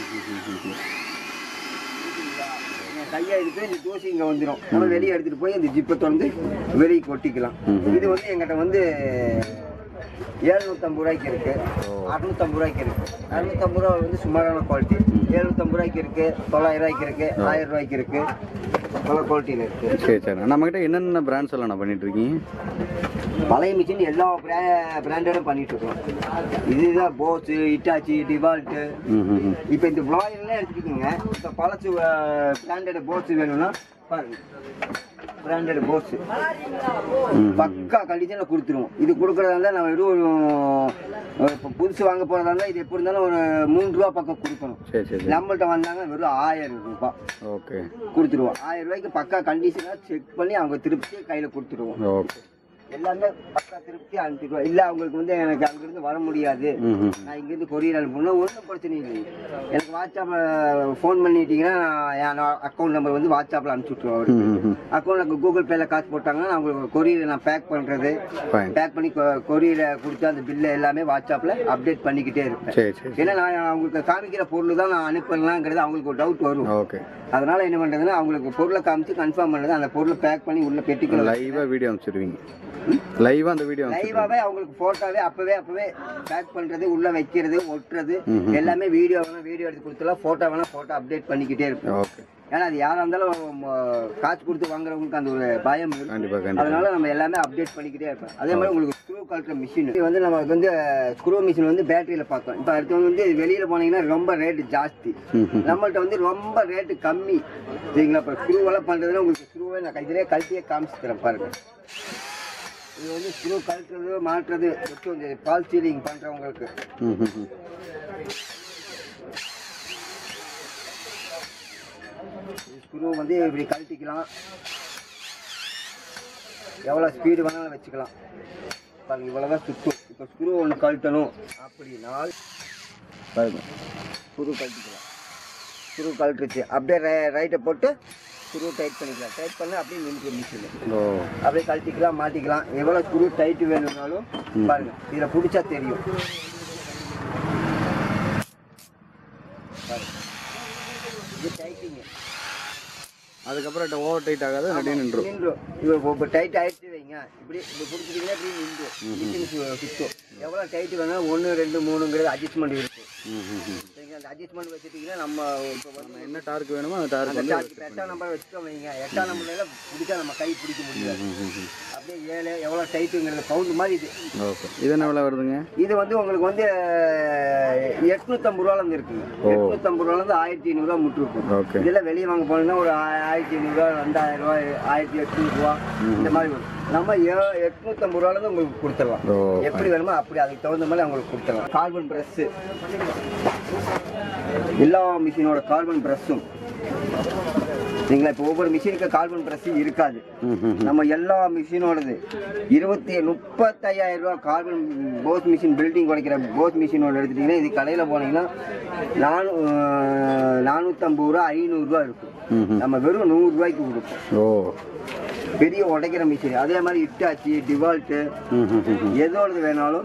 [SPEAKER 1] இங்க கையை எடுத்து இந்த தூசி இங்க வந்துடும் நம்ம வெளியே எடுத்துட்டு போய் இந்த ஜிப்பை திறந்து வெளியே கொட்டிக்கலாம் இது வந்து எங்கிட்ட வந்து ஏழ்நூத்தம்பது ரூபாய்க்கு இருக்கு அறுநூத்தம்பது ரூபாய்க்கு இருக்கு அறுநூத்தம்பது ரூபா வந்து சுமாரான குவாலிட்டி ஏழ்நூத்தம்பது ரூபாய்க்கு இருக்கு தொள்ளாயிரம் ரூபாய்க்கு இருக்கு ஆயிரம் ரூபாய்க்கு இருக்கு பல குவாலிட்டியில் இருக்கு
[SPEAKER 2] சரி சரி நம்மக்கிட்ட என்னென்ன பிராண்ட்ஸ் எல்லாம் நான் பண்ணிட்டு இருக்கீங்க
[SPEAKER 1] பழைய மிஷின் எல்லா பிராண்டடும் பண்ணிட்டு இருக்கோம் இதுதான் போஸ் இட்டாச்சி டிவால்ட்டு
[SPEAKER 2] ம் ம் ம்
[SPEAKER 1] இப்போ இந்த ப்ளாயர்லாம் எடுத்துக்கிங்க இப்போ பழசு பிராண்டட் போஸ் வேணும்னா பாருங்க பிராண்டட் போஸ்
[SPEAKER 2] ம்
[SPEAKER 1] பக்கா கண்டிஷனில் கொடுத்துருவோம் இது கொடுக்குறதா இருந்தால் நம்ம வெறும் ஒரு இப்போ புதுசு வாங்க போகிறதா இருந்தால் இது எப்படி இருந்தாலும் ஒரு மூணு ரூபா பக்கம் கொடுக்கணும்
[SPEAKER 2] சரி சரி சரி
[SPEAKER 1] நம்மள்ட்ட வந்தாங்க வெறும் ஆயிரம் ரூபாய்
[SPEAKER 2] ஓகே
[SPEAKER 1] கொடுத்துருவோம் ஆயிரம் ரூபாய்க்கு பக்கா கண்டிஷனாக செக் பண்ணி அவங்க திருப்தி கையில் கொடுத்துருவோம்
[SPEAKER 2] ஓகே
[SPEAKER 1] எல்லாமே பக்கா திருப்தி அனுப்பிடுவோம் இல்லை அவங்களுக்கு வந்து எனக்கு அங்கேருந்து வர முடியாது
[SPEAKER 2] ம் ம்
[SPEAKER 1] நான் இங்கேருந்து கொரியர் அனுப்பணும் ஒன்றும் பிரச்சனை இல்லை எனக்கு வாட்ஸ்அப்பில் ஃபோன் பண்ணிட்டீங்கன்னா நான் என் அக்கௌண்ட் நம்பர் வந்து வாட்ஸ்அப்பில் அனுப்பிச்சி விட்ருவேன் அவருக்கு
[SPEAKER 2] ம் ம்
[SPEAKER 1] அக்கௌண்ட்டில் கூகுள் பேல காசு போட்டாங்கன்னா நான் உங்களுக்கு கொரியர் நான் பேக் பண்ணுறது
[SPEAKER 2] ஃபைன்
[SPEAKER 1] பேக் பண்ணி கொரியரை கொடுத்து அந்த பில்லை எல்லாமே வாட்ஸ்அப்பில் அப்டேட் பண்ணிக்கிட்டே இருப்பேன்
[SPEAKER 2] சரி சரி
[SPEAKER 1] ஏன்னா நான் அவங்களுக்கு காமிக்கிற பொருள் தான் நான் அனுப்பலாங்கிறது அவங்களுக்கு ஒரு டவுட் வரும்
[SPEAKER 2] ஓகே
[SPEAKER 1] அதனால என்ன பண்ணுறதுன்னா அவங்களுக்கு பொருளை காமிச்சு கன்ஃபார்ம் பண்ணுறது அந்த பொருளை பேக் பண்ணி உள்ள பெட்டிக்குள்ள
[SPEAKER 2] லைவாக வீடியோ அனுப்பிச்சிடுவீங்க லைவாக அந்த வீடியோ அனுப்பிச்சிடுவீங்க
[SPEAKER 1] லைவாவே அவங்களுக்கு போட்டோவே அப்பவே அப்பவே பேக் பண்றது உள்ள வைக்கிறது ஒட்டுறது
[SPEAKER 2] ம்ஹும்.
[SPEAKER 1] எல்லாமே வீடியோ வேணா வீடியோ எடுத்து கொடுத்துலாம் போட்டோ வேணா போட்டோ அப்டேட் பண்ணிக்கிட்டே இருப்போம்
[SPEAKER 2] ஓகே
[SPEAKER 1] ஏன்னா அது யாரா இருந்தாலும் ம, காசு கொடுத்து வாங்குறவங்களுக்கு அந்த ஒரு பயம் இருக்கும்
[SPEAKER 2] கண்டிப்பாக கண்டிப்பாக
[SPEAKER 1] அதனால நம்ம எல்லாமே அப்டேட் பண்ணிக்கிட்டே இருப்போம் அதே மாதிரி உங்களுக்கு ஸ்க்ரூ கழட்டுற மிஷின் இது வந்து நமக்கு வந்து ஸ்க்ரூ மிஷின் வந்து பேட்டரியில பார்த்தோம் இப்போ அடுத்து வந்து வெளியில போனீங்கன்னா ரொம்ப ரேட்டு ஜாஸ்தி
[SPEAKER 2] ம் ம்
[SPEAKER 1] நம்மள்ட்ட வந்து ரொம்ப ரேட்டு கம்மி சரிங்களா இப்போ ஸ்க்ரூ எல்லாம் பண்ணுறதுன்னா உங்களுக்கு ஸ்க்ரூவே நான் கையிலே கழட்டியே காமிச்சு தரேன் பாருங்க இது வந்து ஸ்க்ரூ கழட்டுறது மாட்டுறது வச்சு இந்த பால் சீலிங் பண்ணுறவங்களுக்கு
[SPEAKER 2] ம் ம் ம்
[SPEAKER 1] ஸ்க்ரூ வந்து இப்படி கழட்டிக்கலாம் எவ்வளோ ஸ்பீடு வேணாலும் வச்சுக்கலாம் பாருங்க இவ்வளோ தான் சுற்றும் இப்போ ஸ்க்ரூ ஒன்று கழட்டணும் அப்படின்னா பாருங்க ஸ்க்ரூ கழட்டிக்கலாம் ஸ்க்ரூ கழட்டுச்சு அப்படியே ரை- ரைட்டை போட்டு ஸ்க்ரூ டைட் பண்ணிக்கலாம் டைட் பண்ணி அப்படியே நின்று மிஷின்
[SPEAKER 2] ஓ
[SPEAKER 1] அப்படியே கழட்டிக்கலாம் மாட்டிக்கலாம் எவ்வளோ ஸ்க்ரூ டைட் வேணும்னாலும் பாருங்க இதில் பிடிச்சா தெரியும் பாருங்க. இது டைட்டிங்க
[SPEAKER 2] அதுக்கப்புறம் ஓவர் டைட் ஆகாது நடிகை நின்றும்
[SPEAKER 1] நின்றும் இது இப்போ டைட் ஆயிடுச்சு வைங்க இப்படி இப்படி பிடிச்சிட்டிங்கன்னா இப்படி நின்றும் மிஷின் சுற்றும் எவ்வளோ டைட் வேணாலும் ஒன்று ரெண்டு மூணுங்கிறது அட்ஜஸ்ட்மெண்ட் இருக்குது
[SPEAKER 2] ம் ம் ம்
[SPEAKER 1] சரிங்களா அந்த அட்ஜஸ்ட்மெண்ட் வச்சுட்டிங்கன்னா நம்ம இப்போ வந்து
[SPEAKER 2] என்ன டார்க் வேணுமோ அந்த டார்க்
[SPEAKER 1] அந்த
[SPEAKER 2] வந்து
[SPEAKER 1] சார்ஜ் இப்போ எட்டாம் நம்பர் வச்சுட்டோம் வைங்க எட்டாம் நம்பர்ல பிடிச்சா நம்ம கை பிடிக்க முடியாது
[SPEAKER 2] ம் ம் ம்
[SPEAKER 1] அப்படியே ஏழு எவ்வளோ டைட்டுங்கிறது பவுண்டு மாதிரி இது
[SPEAKER 2] ஓகே இது என்ன விலை வருதுங்க
[SPEAKER 1] இது வந்து உங்களுக்கு வந்து எட்நூத்தம்பது ரூபாலேருந்து இருக்குங்க எட்நூத்தம்பது ரூபாலேருந்து ஆயிரத்தி ஐநூறுரூவா முட்டு இருக்கும்
[SPEAKER 2] ஓகே
[SPEAKER 1] இதெல்லாம் வெளியே வாங்க போனீங்கன்னா ஒரு ஆ- ஆயிரத்தி ஐநூறுரூவா ரெண்டாயிரம் ரூபாய் ஆயிரத்தி எட்நூறுரூவா இந்த மாதிரி வரும் நம்ம ஏ- எட்நூத்தம்பது ரூபாலேருந்து உங்களுக்கு கொடுத்துடலாம்
[SPEAKER 2] ஓ
[SPEAKER 1] எப்படி வேணுமோ அப்படி அதுக்கு தகுந்த மாதிரி அவங்களுக்கு கொடுத்துடலாம் கார்பன் ப்ரெஸ்ஸு எல்லா மிஷினோட கார்பன் ப்ரெஸ்ஸும் சரிங்களா இப்போ ஒவ்வொரு மிஷினுக்கு கார்பன் ப்ரெஸ் இருக்காது
[SPEAKER 2] ம் ம்
[SPEAKER 1] நம்ம எல்லா மிஷினோடது இருபத்தி முப்பத்தையாயிரம் ரூபா கார்பன் போஸ் மிஷின் பில்டிங் உடைக்கிற போஸ் மிஷினோட எடுத்துட்டிங்கன்னா இது கடையில் போனீங்கன்னா நானூ நானூற்றம்பது ரூபா ஐநூறுரூவா இருக்கும்
[SPEAKER 2] ம் ம்
[SPEAKER 1] நம்ம வெறும் நூறுரூவாய்க்கு கொடுப்போம்
[SPEAKER 2] ஓ
[SPEAKER 1] பெரிய உடைக்கிற மிஷின் அதே மாதிரி இட்டாச்சி டிவால்ட்டு
[SPEAKER 2] ம் ம் ம் ம்.
[SPEAKER 1] எதோடது வேணாலும்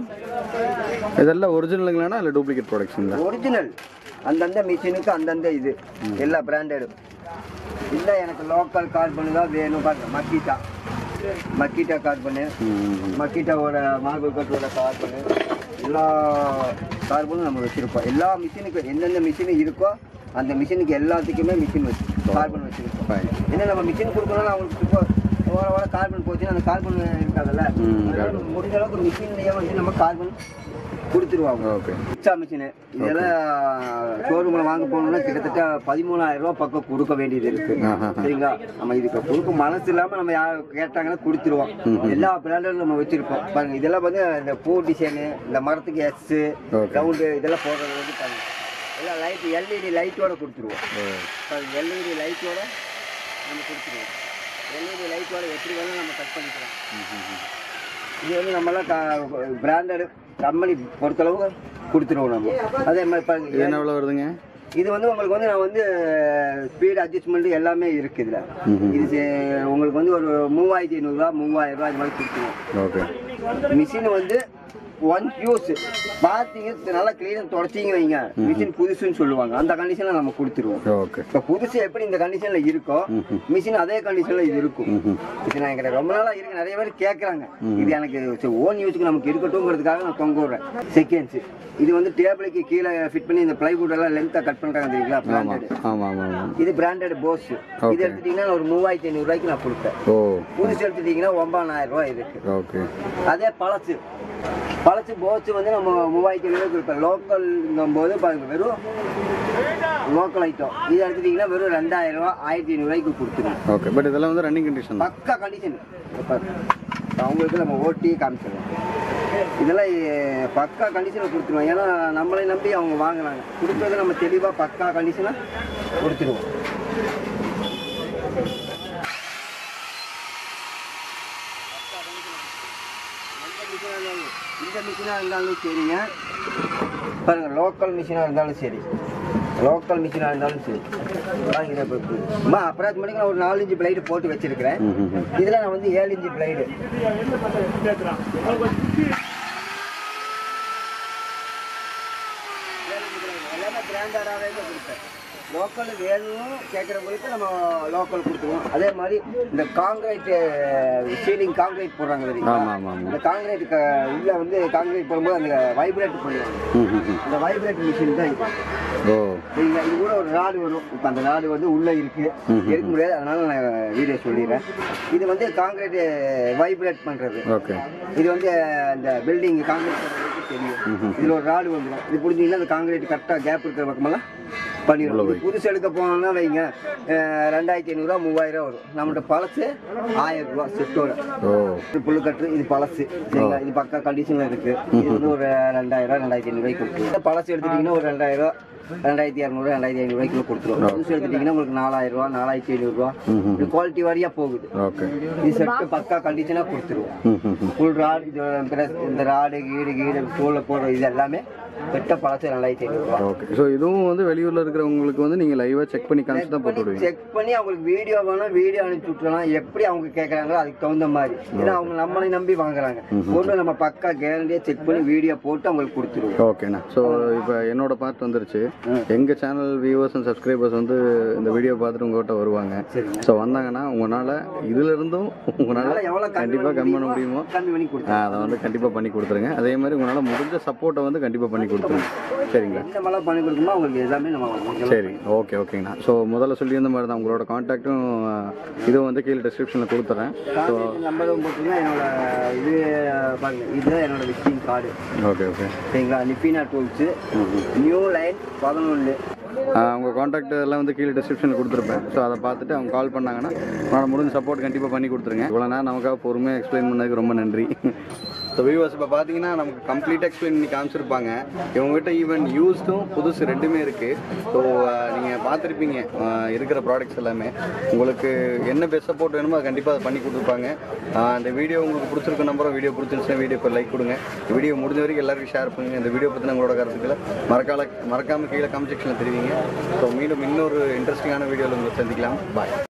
[SPEAKER 2] இதெல்லாம் ஒரிஜினலுங்களாண்ணா இல்லை டூப்ளிகேட் ப்ராடக்ட்ஸுங்களா
[SPEAKER 1] ஒரிஜினல் அந்தந்த மிஷினுக்கு அந்தந்த இது எல்லா பிராண்டடும் இல்லை எனக்கு லோக்கல் கார்பனு தான் வேணும் பாருங்க மக்கீட்டா மக்கீட்டா கார்பனு
[SPEAKER 2] ம் ம் ம்.
[SPEAKER 1] மக்கீட்டாவோட மார்பிள் கட்டோட கார்பனு எல்லா கார்பனும் நம்ம வச்சுருப்போம் எல்லா மிஷினுக்கு எந்தெந்த மிஷினு இருக்கோ அந்த மிஷினுக்கு எல்லாத்துக்குமே மிஷின் வச்சு கார்பன் வச்சுருப்போம்
[SPEAKER 2] Fine.
[SPEAKER 1] ஏன்னா நம்ம மிஷின் கொடுக்கணும்னா அவங்களுக்கு இப்போ ஓர ஓர கார்பன் போச்சுன்னா அந்த கார்பன் இருக்காதுல்ல
[SPEAKER 2] ம்,
[SPEAKER 1] அதனால முடிஞ்ச அளவுக்கு மிஷின்லேயே வந்து நம்ம கார்பன் கொடுத்துருவாங்க
[SPEAKER 2] ஓகே
[SPEAKER 1] பிச்சா மிஷினு இதெல்லாம் ஷோரூமில் வாங்க போகணும்னா கிட்டத்தட்ட பதிமூணாயிரம் ரூபா பக்கம் கொடுக்க வேண்டியது இருக்கு
[SPEAKER 2] ஆஹா.
[SPEAKER 1] சரிங்களா நம்ம இதுக்கு கொடுக்க மனசு இல்லாமல் நம்ம யார் கேட்டாங்கன்னா கொடுத்துருவோம் எல்லா பிராண்டும் நம்ம வச்சிருப்போம் பாருங்க இதெல்லாம் வந்து இந்த பூ டிசைனு இந்த மரத்துக்கு எஸ்
[SPEAKER 2] Okay.
[SPEAKER 1] ரவுண்டு இதெல்லாம் போடுறது வந்து பாருங்க எல்லாம் லைட் எல்இடி லைட்டோட கொடுத்துருவோம்
[SPEAKER 2] ஓ
[SPEAKER 1] பாருங்க எல்இடி லைட்டோட நம்ம கொடுத்துருவோம் எல்இடி லைட்டோட எப்படி வேணாலும் நம்ம கட் பண்ணிக்கலாம்
[SPEAKER 2] ம் ம் ம்.
[SPEAKER 1] இது வந்து நம்மளாம் பிராண்டட் கம்பெனி பொறுத்தளவு கொடுத்துருவோம் நம்ம அதே மாதிரி பாருங்க
[SPEAKER 2] இது என்ன எவ்வளோ வருதுங்க
[SPEAKER 1] இது வந்து உங்களுக்கு வந்து நான் வந்து ஸ்பீட் அட்ஜஸ்ட்மெண்ட் எல்லாமே இருக்கு இதுல
[SPEAKER 2] ம்ஹும்.
[SPEAKER 1] இது சே- உங்களுக்கு வந்து ஒரு மூவாயிரத்தி ஐநூறுரூவா மூவாயிரம் ரூபாய் இது மாதிரி கொடுத்துருவோம்
[SPEAKER 2] ஓகே
[SPEAKER 1] மிஷின் வந்து ஒன் யூஸ் பார்த்தீங்க நல்லா க்ளீனாக தொடச்சிங்க வைங்க மிஷின் புதுசுன்னு சொல்லுவாங்க அந்த கண்டிஷனில் நம்ம கொடுத்துருவோம்
[SPEAKER 2] ஓகே
[SPEAKER 1] இப்போ புதுசு எப்படி இந்த கண்டிஷனில் இருக்கோ
[SPEAKER 2] ம்ஹும்.
[SPEAKER 1] மிஷின் அதே கண்டிஷனில் இது இருக்கும்
[SPEAKER 2] ம்
[SPEAKER 1] இது நான் என்கிட்ட ரொம்ப நாளாக இருக்கு நிறைய பேர் கேட்குறாங்க இது எனக்கு ஓன் யூஸுக்கு நமக்கு இருக்கட்டும்ங்கிறதுக்காக நான் தொங்க விடுறேன் செகண்ட்ஸ் இது வந்து டேபிளுக்கு கீழே ஃபிட் பண்ணி இந்த பிளைவுட் எல்லாம் லென்த்தாக கட் பண்ணுறாங்க தெரியுங்களா
[SPEAKER 2] ஆமாம்
[SPEAKER 1] பிராண்டட்
[SPEAKER 2] ஆமாம் ஆமாம் ஆமாம்
[SPEAKER 1] இது பிராண்டட் போஸ் இது எடுத்துட்டீங்கன்னா ஒரு மூவாயிரத்தி ஐநூறுரூவாய்க்கு நான் கொடுப்பேன்
[SPEAKER 2] ஓ
[SPEAKER 1] புதுசு எடுத்துட்டீங்கன்னா ஒன்பதாயிரம் ரூபாய் இருக்கு
[SPEAKER 2] ஓகே
[SPEAKER 1] அதே பழசு பழசு போச்சு வந்து நம்ம மூவாயிரத்தி ஐநூறுவாய்க்கு கொடுப்பேன் லோக்கல்ங்கும் போது பாருங்க வெறும் லோக்கல் ஐட்டம் இது எடுத்துட்டீங்கன்னா வெறும் ரெண்டாயிரம் ரூபா ஆயிரத்தி ஐநூறுரூவாய்க்கு கொடுத்துருவேன்
[SPEAKER 2] ஓகே பட் இதெல்லாம் வந்து ரன்னிங் கண்டிஷன் தான்
[SPEAKER 1] பக்கா கண்டிஷன் அவங்களுக்கு நம்ம ஓட்டி காமிச்சிடுவோம் இதெல்லாம் எ- பக்கா கண்டிஷனில் கொடுத்துருவோம் ஏன்னா நம்மளை நம்பி அவங்க வாங்குறாங்க கொடுத்தது நம்ம தெளிவாக பக்கா கண்டிஷனாக கொடுத்துருவோம் இந்த மிஷினாக இருந்தாலும் சரிங்க பாருங்க லோக்கல் மிஷினாக இருந்தாலும் சரி லோக்கல் மிஷினாக இருந்தாலும் சரி பாருங்க இதை இப்போ சும்மா அப்ராக்சிமேட்டிக்கு நான் ஒரு நாலஞ்சு பிளைடு போட்டு வச்சிருக்கிறேன்
[SPEAKER 2] ம் ம் ம்.
[SPEAKER 1] இதில் நான் வந்து ஏழு இன்ச்சு பிளைடு எல்லாமே பிராண்டடாகவே கொடுப்பேன் லோக்கல் வேணும் கேட்குறவங்களுக்கு நம்ம லோக்கல் கொடுத்துருவோம் அதே மாதிரி இந்த காங்கிரீட் சீலிங் காங்கிரீட் போடுறாங்க தெரியுங்களா
[SPEAKER 2] ஆமாம் ஆமாம் ஆமாம்
[SPEAKER 1] இந்த காங்கிரீட் உள்ள வந்து காங்கிரீட் போடும்போது அந்த வைப்ரேட் பண்ணுவாங்க
[SPEAKER 2] ம் ம் ம்.
[SPEAKER 1] அந்த வைப்ரேட் மிஷின் தான் இது
[SPEAKER 2] ஓ
[SPEAKER 1] சரிங்களா இது கூட ஒரு ராடு வரும் இப்போ அந்த ராடு வந்து உள்ளே இருக்கு
[SPEAKER 2] ம்ஹும்.
[SPEAKER 1] எடுக்க முடியாது அதனால நான் வீடியோ சொல்லிடுறேன் இது வந்து காங்கிரீட் வைப்ரேட் பண்ணுறது
[SPEAKER 2] ஓகே
[SPEAKER 1] இது வந்து அந்த பில்டிங் காங்கிரீட் பண்ணுறதுக்கு தெரியும்
[SPEAKER 2] ம்ஹும்.
[SPEAKER 1] இதில் ஒரு ராடு வந்துடும் இது புரிஞ்சிங்கன்னா அந்த காங்கிரீட் கரெக்டாக கேப் இருக்கிற பக்கமெல்லாம் பண்ணிடுவோம் இது புதுசு எடுக்க போனோம்னா வைங்க அஹ், ரெண்டாயிரத்தி ஐநூறுரூவா மூவாயிரம் வரும் நம்மகிட்ட பழசு ஆயிரம் ரூபா செட்டோட
[SPEAKER 2] ஓ
[SPEAKER 1] இது புல்லுக்கட்டு இது பழசு சரிங்களா இது பக்கா கண்டிஷன்ல இருக்கு இது வந்து ஒரு ரெண்டாயிரம் ரெண்டாயிரத்தி ஐநூறுபாய்க்கு கொடுத்துருவோம் பழசு எடுத்துட்டீங்கன்னா ஒரு ரெண்டாயிரம் ரெண்டாயிரத்தி இரநூறு ரெண்டாயிரத்தி ஐநூறுபாய்க்கு கொடுத்துருவோம் புதுசு எடுத்துட்டீங்கன்னா உங்களுக்கு நாலாயிரம் ரூபா நாலாயிரத்தி ஐநூறுரூவா
[SPEAKER 2] ம் ம்
[SPEAKER 1] இது குவாலிட்டி வாரியா போகுது
[SPEAKER 2] ஓகே
[SPEAKER 1] இது செட்டு பக்கா கண்டிஷனாக கொடுத்துருவோம்
[SPEAKER 2] ம் ம் ம்.
[SPEAKER 1] ஃபுல் ராடு இது press- இந்த ராடு கீடு கீடு தோலில் போடுற இது எல்லாமே வெட்ட பழசு ரெண்டாயிரத்தி ஐநூறுரூவா
[SPEAKER 2] ஓகே ஸோ இதுவும் வந்து வெளியூரில் இருக்கிறவங்களுக்கு வந்து நீங்கள் லைவாக செக் பண்ணி காமிச்சு தான் போட்டு விடுவீங்க
[SPEAKER 1] செக் பண்ணி அவங்களுக்கு வீடியோ வேணும் வீடியோ அனுப்பிச்சு விட்டுறலாம் எப்படி அவங்க கேட்குறாங்களோ அதுக்கு தகுந்த மாதிரி ஏன்னா அவங்க நம்மளை நம்பி வாங்குறாங்க பொருள் நம்ம பக்கா கேரண்டியாக செக் பண்ணி வீடியோ போட்டு அவங்களுக்கு கொடுத்துருவோம்
[SPEAKER 2] ஓகேண்ணா ஸோ இப்போ என்னோட பார்ட் வந்துருச்சு எங்கள் சேனல் வியூவர்ஸ் அண்ட் சப்ஸ்கிரைபர்ஸ் வந்து இந்த வீடியோ பார்த்துட்டு உங்கள்கிட்ட வருவாங்க
[SPEAKER 1] சரிங்க
[SPEAKER 2] ஸோ வந்தாங்கன்னா உங்களால் இதுலேருந்தும் உங்களால்
[SPEAKER 1] அதனால எவ்வளோ
[SPEAKER 2] கண்டிப்பாக கம்மி பண்ண முடியுமோ
[SPEAKER 1] கம்மி பண்ணி கொடுத்துருவோம்
[SPEAKER 2] ஆ, அதை வந்து கண்டிப்பாக பண்ணி கொடுத்துருங்க அதே மாதிரி உங்களால் முடிஞ்ச சப்போர்ட்டை வந்து கண்டிப்பாக பண்ணி கொடுத்துருங்க சரிங்களா
[SPEAKER 1] எந்த மாதிரிலாம் பண்ணி கொடுக்குமோ அவங்களுக்கு எல்லாமே நம்ம வாங்கிக்கலாம்.
[SPEAKER 2] சரி ஓகே ஓகேங்கண்ணா ஸோ முதல்ல சொல்லியிருந்த மாதிரி தான் உங்களோட காண்டாக்டும் இதுவும் வந்து கீழே டிஸ்கிரிப்ஷனில் கொடுத்துறேன்
[SPEAKER 1] கான்டாக்ட் நம்பரும் போட்டுருங்க என்னோட இது பாருங்க இதுதான் என்னோட விசிட்டிங் கார்டு
[SPEAKER 2] ஓகே ஓகே
[SPEAKER 1] சரிங்களா நிஃபினா டூல்ஸு நியூ லைன் பதினொன்று
[SPEAKER 2] அவங்க காண்டாக்ட் எல்லாம் வந்து கீழே டிஸ்கிரிப்ஷனில் கொடுத்துருப்பேன் ஸோ அதை பார்த்துட்டு அவங்க கால் பண்ணாங்கன்னா உங்களால் முடிஞ்ச சப்போர்ட் கண்டிப்பாக பண்ணி கொடுத்துருங்க இவ்வளோ நேரம் நமக்காக பொறுமையாக எக்ஸ்பிளைன் பண்ணதுக்கு ரொம்ப நன்றி ஸோ வியூவர்ஸ் இப்போ பார்த்தீங்கன்னா நமக்கு கம்ப்ளீட் எக்ஸ்பிளைன் பண்ணி காமிச்சிருப்பாங்க இவங்ககிட்ட ஈவன் யூஸ்டும் புதுசு ரெண்டுமே இருக்குது ஸோ நீங்கள் பார்த்துருப்பீங்க அஹ், இருக்கிற ப்ராடக்ட்ஸ் எல்லாமே உங்களுக்கு என்ன பெஸ்ட் சப்போர்ட் வேணுமோ அதை கண்டிப்பாக அதை பண்ணி கொடுத்துருப்பாங்க அஹ், இந்த வீடியோ உங்களுக்கு பிடிச்சிருக்க நம்பரும் வீடியோ பிடிச்சிருந்துச்சுன்னா வீடியோக்கு லைக் கொடுங்க வீடியோ முடிஞ்ச வரைக்கும் எல்லாருக்கும் ஷேர் பண்ணுங்கள் இந்த வீடியோ பற்றின உங்களோட கருத்துக்களை மறக்கால மறக்காமல் கீழே கமெண்ட் செக்ஷனில் தெரிவிங்க ஸோ மீண்டும் இன்னொரு இன்ட்ரெஸ்டிங்கான வீடியோவில் உங்களை சந்திக்கலாம் பாய்